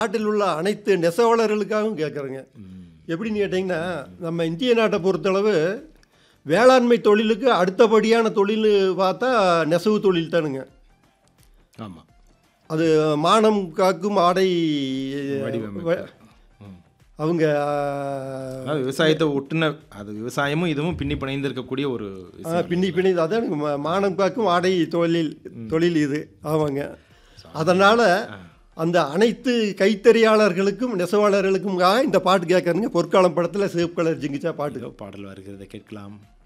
நாட்டில் உள்ள அனைத்து நெசவாளர்களுக்காகவும் கேட்குறேங்க எப்படின்னு கேட்டிங்கன்னா நம்ம இந்திய நாட்டை பொறுத்தளவு வேளாண்மை தொழிலுக்கு அடுத்தபடியான தொழில் பார்த்தா நெசவு தொழில் தானுங்க ஆமாம் அது மானம் காக்கும் ஆடை வடிவமைப்பு. ம். அவங்க அதாவது விவசாயத்தை ஒட்டுன அது விவசாயமும் இதுவும் பின்னி பிணைந்து இருக்கக்கூடிய ஒரு ஆ, விஷயம். பின்னி பின்னி அதான் எனக்கு மா- மானம் காக்கும் ஆடை தொழில் தொழில் இது ஆமாங்க அதனால் அந்த அனைத்து கைத்தறியாளர்களுக்கும் நெசவாளர்களுக்கும் இந்த பாட்டு கேட்கறதுங்க பொற்காலம் படத்தில் சிவப்பு கலர் ஜிங்கிச்சா பாட்டு பாடல் வருகிறதை கேட்கலாம்